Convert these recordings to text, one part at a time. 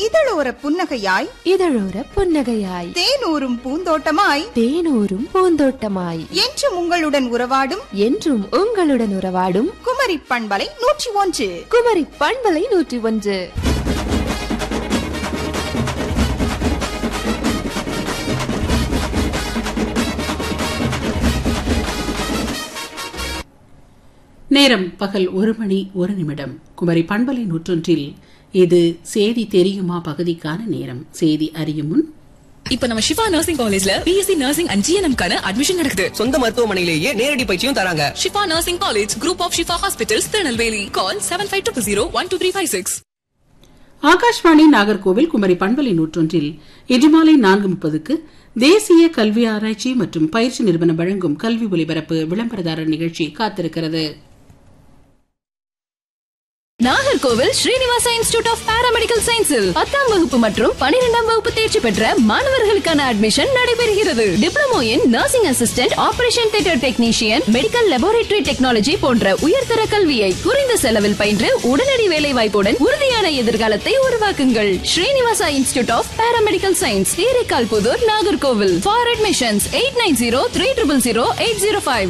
இதழோர புன்னகையாய் இதழோர புன்னகையாய் தேனூரும் பூந்தோட்டமாய் தேனூரும் பூந்தோட்டமாய் என்றும் உங்களுடன் உறவாடும் என்றும் உங்களுடன் உறவாடும் குமரி பண்பலை நூற்றி ஒன்று குமரி பண்பலை நூற்றி ஒன்று நேரம் பகல் ஒரு மணி ஒரு நிமிடம் குமரி பண்பலை நூற்றொன்றில் இது செய்தி தெரியுமா பகுதிக்கான நேரம் செய்தி அறியும் முன் இப்ப நம்ம சிவா நர்சிங் காலேஜ்ல பிஎஸ்சி நர்சிங் அண்ட் ஜிஎன்எம் கான அட்மிஷன் நடக்குது சொந்த மருத்துவமனையிலேயே நேரடி பயிற்சியும் தராங்க Shifa nursing college group of Shifa hospitals Tirunelveli call seven five two zero one two three five six Akashvani Nagercoil Kumari பண்பலை நூற்றொன்றில் இன்று மாலை நான்கு முப்பதுக்கு தேசிய கல்வி ஆராய்ச்சி மற்றும் பயிற்சி நிறுவனம் வழங்கும் கல்வி ஒலிபரப்பு விளம்பரதாரர் நிகழ்ச்சி காத்திருக்கிறது Nagercoil Srinivasa institute of paramedical சயின்ஸில் பத்தாம் வகுப்பு மற்றும் பனிரெண்டாம் வகுப்பு தேர்ச்சி பெற்ற மாணவர்களுக்கான அட்மிஷன் நடைபெறுகிறது diploma in nursing assistant operation theatre technician medical laboratory technology போன்ற உயர்தர கல்வியை குறைந்த செலவில் பயின்று உடனடி வேலை வாய்ப்புடன் உறுதியான எதிர்காலத்தை உருவாக்குங்கள் Srinivasa institute of paramedical science Theraikal Puthur Nagercoil for admissions eight nine zero three triple zero eight zero five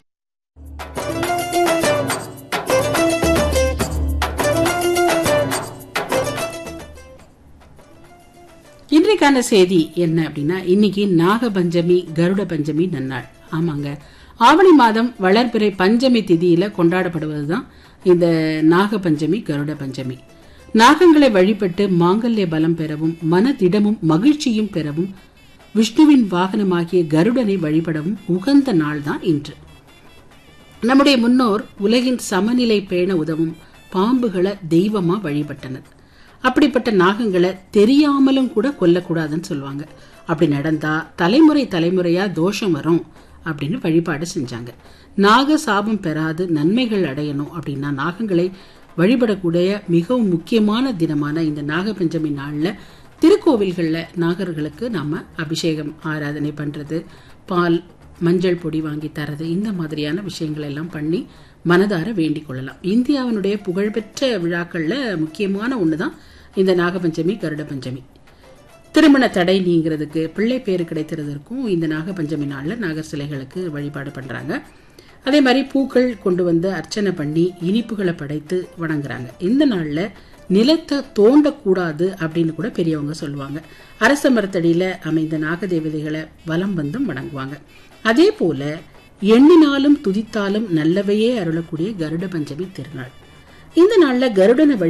இன்றைக்கான செய்தி என்ன அப்படின்னா இன்னைக்கு நாக பஞ்சமி கருட பஞ்சமி நன்னாள் ஆமாங்க ஆவணி மாதம் வளர்பிறை பஞ்சமி திதியில கொண்டாடப்படுவதுதான் இந்த நாக பஞ்சமி கருட பஞ்சமி நாகங்களை வழிபட்டு மாங்கல்ய பலம் பெறவும் மனதிடமும் மகிழ்ச்சியும் பெறவும் விஷ்ணுவின் வாகனமாகிய கருடனை வழிபடவும் உகந்த நாள் தான் இன்று நம்முடைய முன்னோர் உலகின் சமநிலை பேண உதவும் பாம்புகளை தெய்வமா வழிபட்டனர் அப்படிப்பட்ட நாகங்களை தெரியாமலும் கூட கொல்லக்கூடாதுன்னு சொல்லுவாங்க அப்படி நடந்தா தலைமுறை தலைமுறையா தோஷம் வரும் அப்படின்னு வழிபாடு செஞ்சாங்க நாக சாபம் பெறாது நன்மைகள் அடையணும் அப்படின்னா நாகங்களை வழிபடக்கூடிய மிகவும் முக்கியமான தினமான இந்த நாகபஞ்சமி நாள்ல திருக்கோவில்கள்ல நாகர்களுக்கு நாம அபிஷேகம் ஆராதனை பண்றது பால் மஞ்சள் பொடி வாங்கி தரது இந்த மாதிரியான விஷயங்கள் எல்லாம் பண்ணி மனதார வேண்டிக் கொள்ளலாம் இந்தியாவினுடைய புகழ்பெற்ற விழாக்கள்ல முக்கியமான ஒண்ணுதான் இந்த நாகபஞ்சமி கருட பஞ்சமி திருமண தடை நீங்கிறதுக்கு பிள்ளை பேரு கிடைக்கிறதுக்கும் இந்த நாகபஞ்சமி நாள்ல நாகர் சிலைகளுக்கு வழிபாடு பண்றாங்க அதே மாதிரி பூக்கள் கொண்டு வந்து அர்ச்சனை பண்ணி இனிப்புகளை படைத்து வணங்குறாங்க இந்த நாள்ல நிலத்தை தோண்டக்கூடாது அப்படின்னு கூட பெரியவங்க சொல்லுவாங்க அரச மரத்தடியில அமைந்த நாகதேவதைகளை வலம் வந்தும் வணங்குவாங்க அதே போல எண்ணினாலும் துதித்தாலும் நல்லவையே அருளக்கூடிய கருட பஞ்சமி திருநாள் இந்த நாள்ல கருடனை வழி